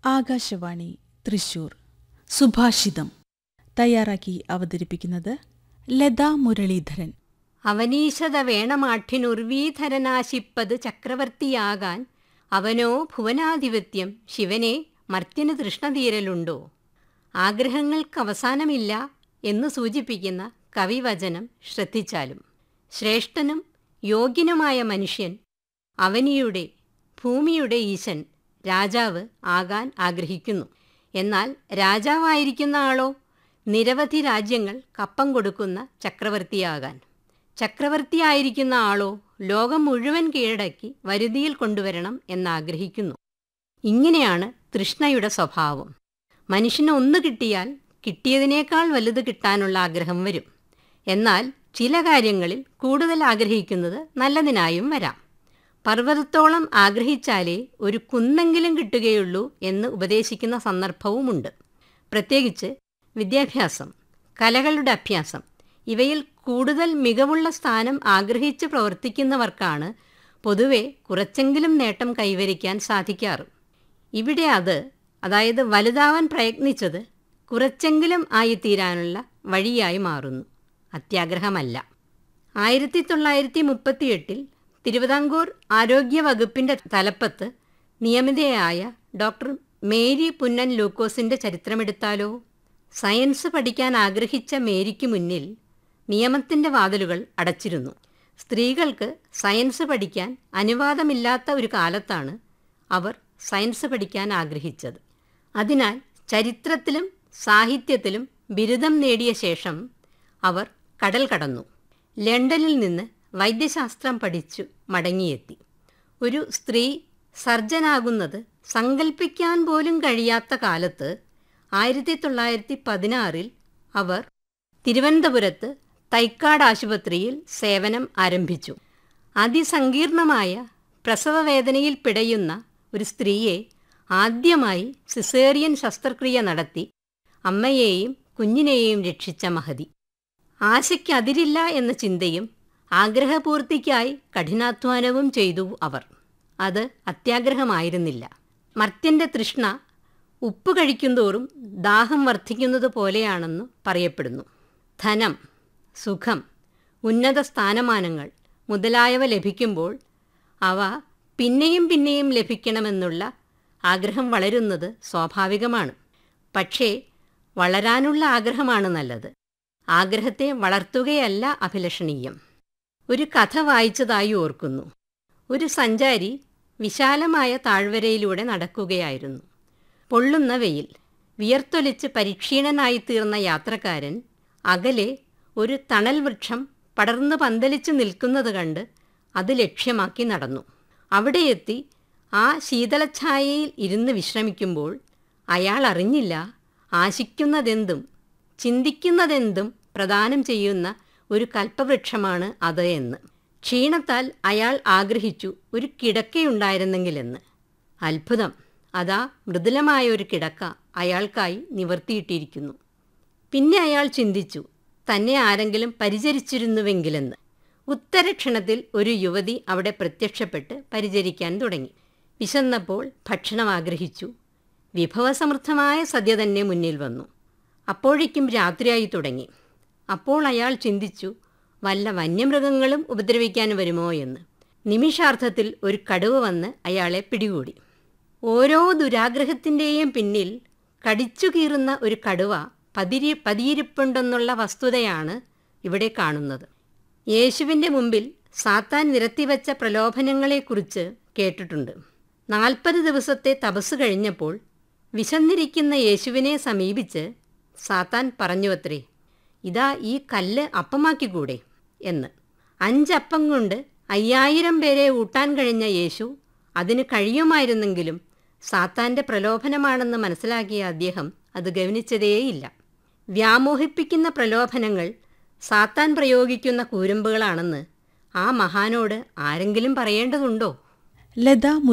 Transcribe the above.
ആകാശവാണി തൃശൂർ സുഭാഷിതം തയ്യാറാക്കി അവതരിപ്പിക്കുന്നത് ലതാ മുരളീധരൻ അവനീശത വേണമാഠ്യനുർവീധരനാശിപ്പത് ചക്രവർത്തിയാകാൻ അവനോ ഭുവനാധിപത്യം ശിവനെ മർത്യന് തൃഷ്ണതീരലുണ്ടോ ആഗ്രഹങ്ങൾക്ക് അവസാനമില്ല എന്ന് സൂചിപ്പിക്കുന്ന കവിവചനം ശ്രദ്ധിച്ചാലും ശ്രേഷ്ഠനും യോഗ്യനുമായ മനുഷ്യൻ അവനിയുടെ ഭൂമിയുടെ ഈശൻ രാജാവ് ആകാൻ ആഗ്രഹിക്കുന്നു എന്നാൽ രാജാവായിരിക്കുന്ന ആളോ നിരവധി രാജ്യങ്ങൾ കപ്പം കൊടുക്കുന്ന ചക്രവർത്തിയാകാൻ ചക്രവർത്തിയായിരിക്കുന്ന ആളോ ലോകം മുഴുവൻ കീഴടക്കി വരുതിയിൽ കൊണ്ടുവരണം എന്നാഗ്രഹിക്കുന്നു ഇങ്ങനെയാണ് തൃഷ്ണയുടെ സ്വഭാവം മനുഷ്യന് ഒന്ന് കിട്ടിയാൽ കിട്ടിയതിനേക്കാൾ വലുത് കിട്ടാനുള്ള ആഗ്രഹം വരും എന്നാൽ ചില കാര്യങ്ങളിൽ കൂടുതൽ ആഗ്രഹിക്കുന്നത് നല്ലതിനായും വരാം പർവ്വതത്തോളം ആഗ്രഹിച്ചാലേ ഒരു കുന്നെങ്കിലും കിട്ടുകയുള്ളൂ എന്ന് ഉപദേശിക്കുന്ന സന്ദർഭവുമുണ്ട് പ്രത്യേകിച്ച് വിദ്യാഭ്യാസം കലകളുടെ അഭ്യാസം ഇവയിൽ കൂടുതൽ മികവുള്ള സ്ഥാനം ആഗ്രഹിച്ച് പ്രവർത്തിക്കുന്നവർക്കാണ് പൊതുവെ കുറച്ചെങ്കിലും നേട്ടം കൈവരിക്കാൻ സാധിക്കാറ് ഇവിടെ അത് അതായത് വലുതാവാൻ പ്രയത്നിച്ചത് കുറച്ചെങ്കിലും ആയിത്തീരാനുള്ള വഴിയായി മാറുന്നു അത്യാഗ്രഹമല്ല ആയിരത്തി തൊള്ളായിരത്തി മുപ്പത്തിയെട്ടിൽ തിരുവിതാംകൂർ ആരോഗ്യ വകുപ്പിൻ്റെ തലപ്പത്ത് നിയമിതയായ ഡോക്ടർ മേരി പുന്നൻ ലൂക്കോസിൻ്റെ ചരിത്രമെടുത്താലോ സയൻസ് പഠിക്കാൻ ആഗ്രഹിച്ച മേരിക്ക് മുന്നിൽ നിയമത്തിൻ്റെ വാതിലുകൾ അടച്ചിരുന്നു സ്ത്രീകൾക്ക് സയൻസ് പഠിക്കാൻ അനുവാദമില്ലാത്ത ഒരു കാലത്താണ് അവർ സയൻസ് പഠിക്കാൻ ആഗ്രഹിച്ചത് അതിനാൽ ചരിത്രത്തിലും സാഹിത്യത്തിലും ബിരുദം നേടിയ ശേഷം അവർ കടൽ കടന്നു ലണ്ടനിൽ നിന്ന് വൈദ്യശാസ്ത്രം പഠിച്ചു മടങ്ങിയെത്തി ഒരു സ്ത്രീ സർജനാകുന്നത് സങ്കല്പിക്കാൻ പോലും കഴിയാത്ത കാലത്ത് ആയിരത്തി തൊള്ളായിരത്തി പതിനാറിൽ അവർ തിരുവനന്തപുരത്ത് തൈക്കാട് ആശുപത്രിയിൽ സേവനം ആരംഭിച്ചു അതിസങ്കീർണമായ പ്രസവവേദനയിൽ പിടയുന്ന ഒരു സ്ത്രീയെ ആദ്യമായി സിസേറിയൻ ശസ്ത്രക്രിയ നടത്തി അമ്മയെയും കുഞ്ഞിനെയും രക്ഷിച്ച മഹതി ആശയ്ക്കതിരില്ല എന്ന ചിന്തയും ആഗ്രഹപൂർത്തിക്കായി കഠിനാധ്വാനവും ചെയ്തു അവർ അത് അത്യാഗ്രഹമായിരുന്നില്ല മർത്യൻ്റെ തൃഷ്ണ ഉപ്പ് കഴിക്കുന്തോറും ദാഹം വർദ്ധിക്കുന്നത് പോലെയാണെന്ന് പറയപ്പെടുന്നു ധനം സുഖം ഉന്നത സ്ഥാനമാനങ്ങൾ മുതലായവ ലഭിക്കുമ്പോൾ അവ പിന്നെയും പിന്നെയും ലഭിക്കണമെന്നുള്ള ആഗ്രഹം വളരുന്നത് സ്വാഭാവികമാണ് പക്ഷേ വളരാനുള്ള ആഗ്രഹമാണ് നല്ലത് ആഗ്രഹത്തെ വളർത്തുകയല്ല അഭിലഷണീയം ഒരു കഥ വായിച്ചതായി ഓർക്കുന്നു ഒരു സഞ്ചാരി വിശാലമായ താഴ്വരയിലൂടെ നടക്കുകയായിരുന്നു പൊള്ളുന്ന വെയിൽ വിയർത്തൊലിച്ച് പരിക്ഷീണനായി തീർന്ന യാത്രക്കാരൻ അകലെ ഒരു തണൽ വൃക്ഷം പടർന്നു പന്തലിച്ചു നിൽക്കുന്നത് കണ്ട് അത് ലക്ഷ്യമാക്കി നടന്നു അവിടെ എത്തി ആ ശീതളഛായയിൽ ഇരുന്ന് വിശ്രമിക്കുമ്പോൾ അയാൾ അറിഞ്ഞില്ല ആശിക്കുന്നതെന്തും ചിന്തിക്കുന്നതെന്തും പ്രദാനം ചെയ്യുന്ന ഒരു കൽപ്പവൃക്ഷമാണ് അത് എന്ന് ക്ഷീണത്താൽ അയാൾ ആഗ്രഹിച്ചു ഒരു കിടക്കയുണ്ടായിരുന്നെങ്കിലെന്ന് അത്ഭുതം അതാ മൃദുലമായ ഒരു കിടക്ക അയാൾക്കായി നിവർത്തിയിട്ടിരിക്കുന്നു പിന്നെ അയാൾ ചിന്തിച്ചു തന്നെ ആരെങ്കിലും പരിചരിച്ചിരുന്നുവെങ്കിലെന്ന് ഉത്തരക്ഷണത്തിൽ ഒരു യുവതി അവിടെ പ്രത്യക്ഷപ്പെട്ട് പരിചരിക്കാൻ തുടങ്ങി വിശന്നപ്പോൾ ഭക്ഷണം ആഗ്രഹിച്ചു വിഭവസമൃദ്ധമായ സദ്യ തന്നെ മുന്നിൽ വന്നു അപ്പോഴേക്കും രാത്രിയായി തുടങ്ങി അപ്പോൾ അയാൾ ചിന്തിച്ചു വല്ല വന്യമൃഗങ്ങളും ഉപദ്രവിക്കാൻ വരുമോ എന്ന് നിമിഷാർത്ഥത്തിൽ ഒരു കടുവ വന്ന് അയാളെ പിടികൂടി ഓരോ ദുരാഗ്രഹത്തിൻ്റെയും പിന്നിൽ കടിച്ചു കീറുന്ന ഒരു കടുവ പതിരി പതിയിരിപ്പുണ്ടെന്നുള്ള വസ്തുതയാണ് ഇവിടെ കാണുന്നത് യേശുവിൻ്റെ മുമ്പിൽ സാത്താൻ നിരത്തിവച്ച പ്രലോഭനങ്ങളെക്കുറിച്ച് കേട്ടിട്ടുണ്ട് നാൽപ്പത് ദിവസത്തെ തപസ് കഴിഞ്ഞപ്പോൾ വിശന്നിരിക്കുന്ന യേശുവിനെ സമീപിച്ച് സാത്താൻ പറഞ്ഞുവത്രേ ഇതാ ഈ കല്ല് അപ്പമാക്കിക്കൂടെ എന്ന് അഞ്ചപ്പം കൊണ്ട് അയ്യായിരം പേരെ ഊട്ടാൻ കഴിഞ്ഞ യേശു അതിന് കഴിയുമായിരുന്നെങ്കിലും സാത്താൻ്റെ പ്രലോഭനമാണെന്ന് മനസ്സിലാക്കിയ അദ്ദേഹം അത് ഗവനിച്ചതേയില്ല വ്യാമോഹിപ്പിക്കുന്ന പ്രലോഭനങ്ങൾ സാത്താൻ പ്രയോഗിക്കുന്ന കൂരമ്പുകളാണെന്ന് ആ മഹാനോട് ആരെങ്കിലും പറയേണ്ടതുണ്ടോ ലതാ